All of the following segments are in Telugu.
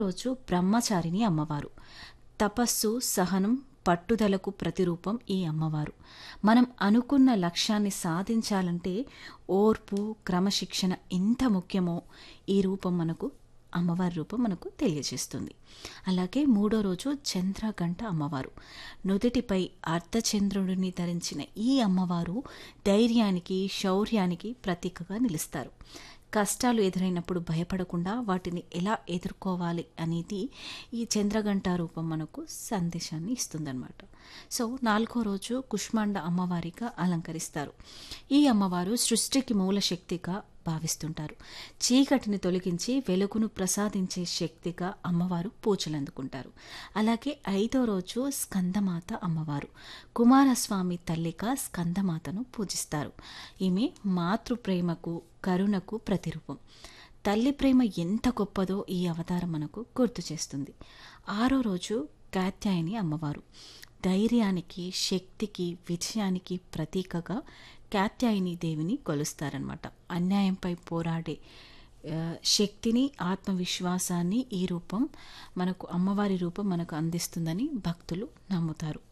రోజు బ్రహ్మచారిణి అమ్మవారు తపస్సు సహనం పట్టుదలకు ప్రతిరూపం ఈ అమ్మవారు మనం అనుకున్న లక్ష్యాన్ని సాధించాలంటే ఓర్పు క్రమశిక్షణ ఎంత ముఖ్యమో ఈ రూపం మనకు అమ్మవారి రూపం మనకు తెలియజేస్తుంది అలాగే మూడో రోజు చంద్రగంట అమ్మవారు నుదుటిపై అర్ధచంద్రుడిని ధరించిన ఈ అమ్మవారు ధైర్యానికి శౌర్యానికి ప్రతీకగా నిలుస్తారు కష్టాలు ఎదురైనప్పుడు భయపడకుండా వాటిని ఎలా ఎదుర్కోవాలి అనేది ఈ చంద్రగంట రూపం మనకు సందేశాన్ని ఇస్తుందన్నమాట సో నాలుగో రోజు కుష్మాండ అమ్మవారిగా అలంకరిస్తారు ఈ అమ్మవారు సృష్టికి మూల శక్తిగా భావిస్తుంటారు చీకటిని తొలగించి వెలుగును ప్రసాదించే శక్తిగా అమ్మవారు పూజలు అందుకుంటారు అలాగే ఐదో రోజు స్కందమాత అమ్మవారు కుమారస్వామి తల్లిగా స్కందమాతను పూజిస్తారు ఈమె మాతృప్రేమకు కరుణకు ప్రతిరూపం తల్లి ప్రేమ ఎంత గొప్పదో ఈ అవతారం మనకు గుర్తు చేస్తుంది ఆరో రోజు కాత్యాయని అమ్మవారు ధైర్యానికి శక్తికి విజయానికి ప్రతీకగా కాత్యాయని దేవిని కొలుస్తారనమాట అన్యాయంపై పోరాడే ఆ, శక్తిని ఆత్మవిశ్వాసాన్ని ఈ రూపం మనకు అమ్మవారి రూపం మనకు అందిస్తుందని భక్తులు నమ్ముతారు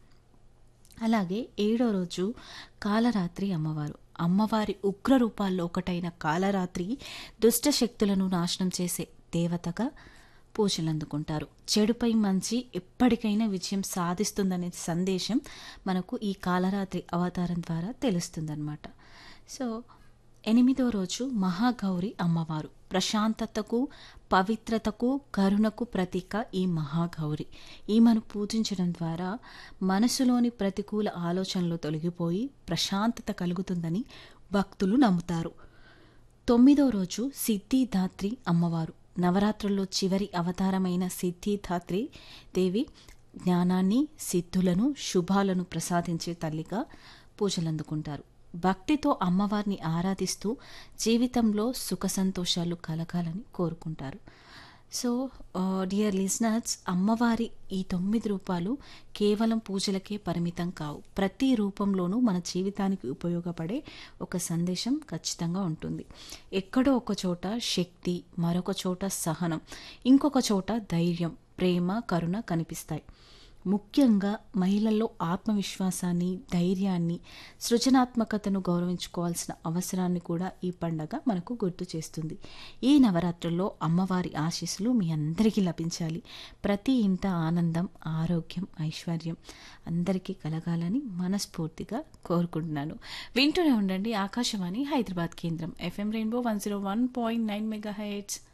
అలాగే ఏడో రోజు కాలరాత్రి అమ్మవారు అమ్మవారి ఉగ్ర రూపాల్లో ఒకటైన కాలరాత్రి దుష్ట శక్తులను నాశనం చేసే దేవతగా పూజలు అందుకుంటారు చెడుపై మంచి ఎప్పటికైనా విజయం సాధిస్తుందనే సందేశం మనకు ఈ కాలరాత్రి అవతారం ద్వారా తెలుస్తుందన్నమాట సో ఎనిమిదో రోజు మహాగౌరి అమ్మవారు ప్రశాంతతకు పవిత్రతకు కరుణకు ప్రతీక ఈ మహాగౌరి ఈమెను పూజించడం ద్వారా మనసులోని ప్రతికూల ఆలోచనలు తొలగిపోయి ప్రశాంతత కలుగుతుందని భక్తులు నమ్ముతారు తొమ్మిదో రోజు సిద్ధిదాత్రి అమ్మవారు నవరాత్రుల్లో చివరి అవతారమైన సిద్ధిదాత్రి దేవి జ్ఞానాన్ని సిద్ధులను శుభాలను ప్రసాదించే తల్లిగా పూజలందుకుంటారు భక్తితో అమ్మవారిని ఆరాధిస్తూ జీవితంలో సుఖ సంతోషాలు కలగాలని కోరుకుంటారు సో డియర్ లిజనర్స్ అమ్మవారి ఈ తొమ్మిది రూపాలు కేవలం పూజలకే పరిమితం కావు ప్రతి రూపంలోనూ మన జీవితానికి ఉపయోగపడే ఒక సందేశం ఖచ్చితంగా ఉంటుంది ఎక్కడో ఒక చోట శక్తి మరొక చోట సహనం ఇంకొక చోట ధైర్యం ప్రేమ కరుణ కనిపిస్తాయి ముఖ్యంగా మహిళల్లో ఆత్మవిశ్వాసాన్ని ధైర్యాన్ని సృజనాత్మకతను గౌరవించుకోవాల్సిన అవసరాన్ని కూడా ఈ పండగ మనకు గుర్తు చేస్తుంది ఈ నవరాత్రుల్లో అమ్మవారి ఆశీస్సులు మీ అందరికీ లభించాలి ప్రతి ఇంట ఆనందం ఆరోగ్యం ఐశ్వర్యం అందరికీ కలగాలని మనస్ఫూర్తిగా కోరుకుంటున్నాను వింటూనే ఉండండి ఆకాశవాణి హైదరాబాద్ కేంద్రం FM rainbow one zero one point nine mega heads